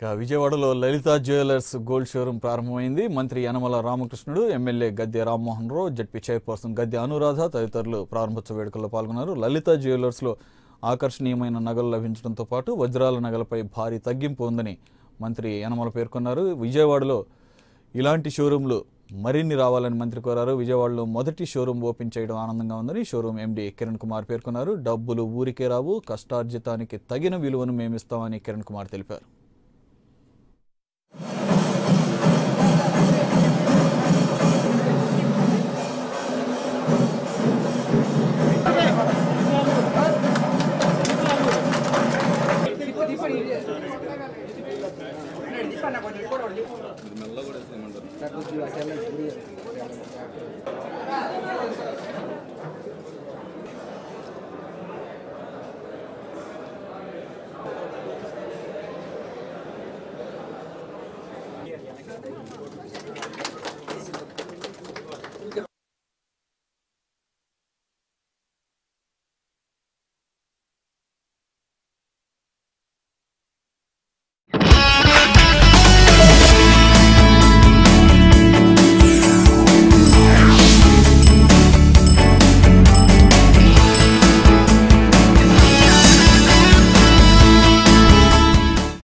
ఇక విజయవాడలో లలిత jewellers gold showroom ప్రారంభమైంది మంత్రి Yanamala Ramakrishnudu MLA Gadde Rammohan Rao ZP chairperson Gadde Anuradha తదితరులు ప్రారంభోత్సవ వేడుకల్లో పాల్గొన్నారు లలిత జ్యువెలర్స్లో ఆకర్షణీయమైన నగలు లభించడంతో పాటు వజ్రాల నగలపై భారీ తగ్గింపు ఉందని మంత్రి యనమల పేర్కొన్నారు విజయవాడలో ఇలాంటి షోరూంలు మరిన్ని రావాలని మంత్రి కోరారు విజయవాడలో మొదటి షోరూం ఓపెన్ చేయడం ఆనందంగా ఉందని షోరూం ఎండీ కిరణ్ కుమార్ పేర్కొన్నారు డబ్బులు ఊరికే రావు కష్టార్జితానికి తగిన విలువను మేమిస్తామని కిరణ్ కుమార్ తెలిపారు